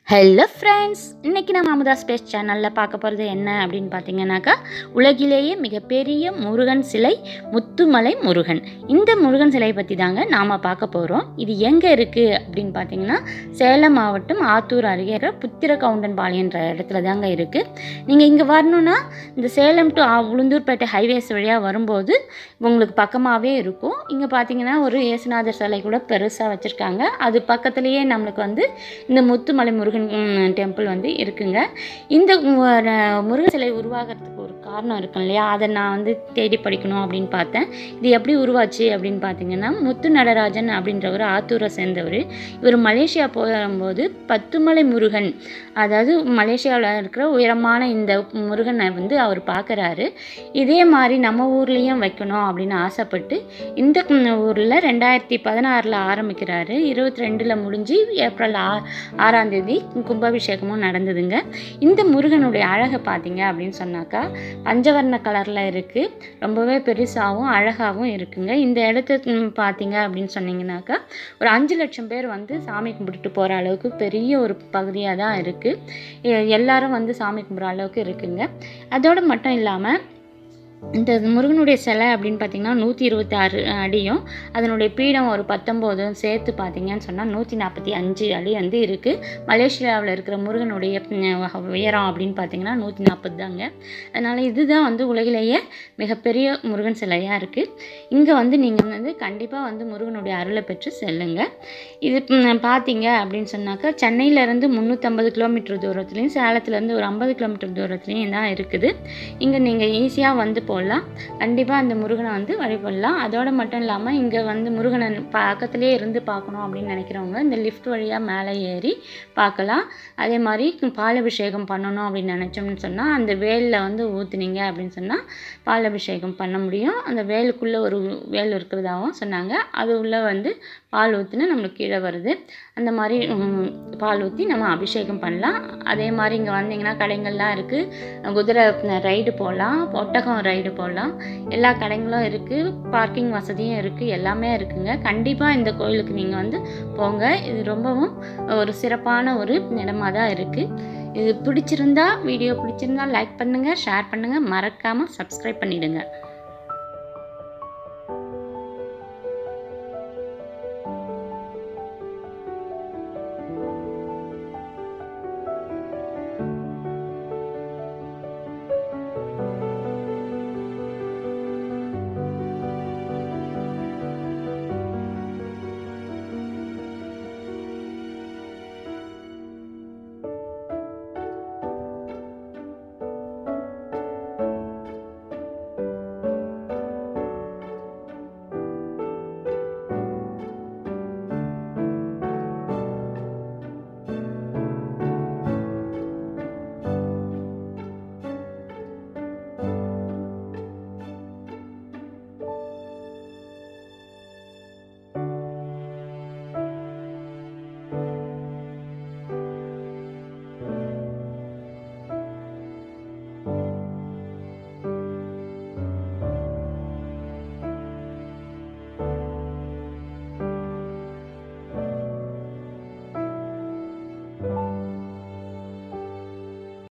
hello friends இன்றைக்கி நம்ம Amudha space சேனலில் பார்க்க போகிறது என்ன அப்படின்னு பார்த்தீங்கன்னாக்கா உலகிலேயே மிகப்பெரிய முருகன் சிலை முத்துமலை முருகன் இந்த முருகன் சிலை பற்றி தாங்க நாம் பார்க்க போகிறோம் இது எங்கே இருக்குது அப்படின்னு பார்த்தீங்கன்னா சேலம் மாவட்டம் ஆத்தூர் அருகே இருக்கிற புத்திர கவுண்டன் பாளையன்ற இடத்துல தாங்க இருக்குது நீங்கள் இங்கே வரணுன்னா இந்த சேலம் டு உளுந்தூர்பேட்டை ஹைவேஸ் வழியாக வரும்போது உங்களுக்கு பக்கமாகவே இருக்கும் இங்கே பார்த்தீங்கன்னா ஒரு இயேசுநாதர் சிலை கூட பெருசாக வச்சுருக்காங்க அது பக்கத்துலேயே நம்மளுக்கு வந்து இந்த முத்துமலை முருகன் டெம்பிள் வந்து இருக்குங்க இந்த மு- ர- முருகன் சிலை உருவாகிறதுக்கு ஒரு காரணம் இருக்கும் இல்லையா அதை நான் வந்து தேடி படிக்கணும் அப்படின்னு பார்த்தேன் இது எப்படி உருவாச்சு அப்படின்னு பார்த்தீங்கன்னா முத்து நடராஜன் அப்படின்றவர் ஆத்தூரை சேர்ந்தவர் இவர் மலேசியா போகும்போது பத்துமலை முருகன் அதாவது மலேசியாவில் இருக்கிற உயரமான இந்த முருகனை வந்து அவர் பார்க்குறாரு இதே மாதிரி நம்ம ஊர்லேயும் வைக்கணும் அப்படின்னு ஆசைப்பட்டு இந்த ஊரில் ரெண்டாயிரத்தி பதினாறில் ஆரம்பிக்கிறாரு இருபத்தி ரெண்டில் முடிஞ்சு ஏப்ரல் ஆ ஆறாம் தேதி கும்பாபிஷேகமும் நடந்ததுங்க இந்த முருகனுடைய அழகை பார்த்தீங்க அப்படின்னு சொன்னாக்கா பஞ்சவர்ண கலரில் இருக்குது ரொம்பவே பெருசாகவும் அழகாகவும் இருக்குங்க இந்த இடத்த ம், பார்த்தீங்க அப்படின்னு சொன்னீங்கன்னாக்கா ஒரு அஞ்சு லட்சம் பேர் வந்து சாமி கும்பிட்டுட்டு போகிற அளவுக்கு பெரிய ஒரு பகுதியாக தான் இருக்குது எல்லாரும் வந்து சாமி கும்பிட்ற அளவுக்கு இருக்குங்க அதோடு மட்டும் இல்லாமல் இந்த முருகனுடைய சிலை அப்படின்னு பார்த்தீங்கன்னா நூற்றி இருபத்தாறு அடியும் அதனுடைய பீடம் ஒரு பத்தொம்போதும் சேர்த்து பார்த்தீங்கன்னு சொன்னால் நூற்றி நாற்பத்தி அஞ்சு அடி வந்து இருக்குது மலேசியாவில் இருக்கிற முருகனுடைய ம், உயரம் அப்படின்னு பார்த்தீங்கன்னா நூற்றி நாற்பது தாங்க அதனால் இதுதான் வந்து உலகிலேயே மிகப்பெரிய முருகன் சிலையாக இருக்குது இங்கே வந்து நீங்கள் வந்து கண்டிப்பாக வந்து முருகனுடைய அருளை பெற்று செல்லுங்க இது ம், பார்த்தீங்க அப்படின்னு சொன்னாக்கா சென்னையிலேருந்து முந்நூற்றம்பது கிலோமீட்டர் தூரத்துலையும் சேலத்துலேருந்து ஒரு ஐம்பது கிலோமீட்டர் தூரத்துலையும் தான் இருக்குது இங்கே நீங்கள் ஈஸியாக வந்து போடலாம் கண்டிப்பாக அந்த முருகனை வந்து வழிபடலாம் அதோடு மட்டும் இல்லாமல் இங்கே வந்து முருகனை பக்கத்துலேயே இருந்து பார்க்கணும் அப்படின்னு நினைக்கிறவங்க இந்த லிஃப்ட் வழியாக மேலே ஏறி பார்க்கலாம் அதே மாதிரி பாலபிஷேகம் பண்ணணும் அப்படின்னு நினச்சோம்னு சொன்னால் அந்த வேலில் வந்து ஊற்றுனீங்க அப்படின்னு சொன்னால் பாலபிஷேகம் பண்ண முடியும் அந்த வேலுக்குள்ளே ஒரு வேல் இருக்கிறதாகவும் சொன்னாங்க அது உள்ளே வந்து பால் ஊற்றினா நம்மளுக்கு கீழே வருது அந்த மாதிரி ம், பால் ஊற்றி நம்ம அபிஷேகம் பண்ணலாம் அதே மாதிரி இங்கே வந்தீங்கன்னா கடைகள்லாம் இருக்குது குதிரை ரைடு போகலாம் ஒட்டகம் ரைடு போகலாம் எல்லா கடைங்களும் இருக்குது பார்க்கிங் வசதியும் இருக்குது எல்லாமே இருக்குங்க கண்டிப்பாக இந்த கோயிலுக்கு நீங்கள் வந்து போங்க இது ரொம்பவும் ஒரு சிறப்பான ஒரு இடமா தான் இருக்குது இது பிடிச்சிருந்தா வீடியோ பிடிச்சிருந்தா லைக் பண்ணுங்கள் ஷேர் பண்ணுங்கள் மறக்காமல் சப்ஸ்கிரைப் பண்ணிவிடுங்க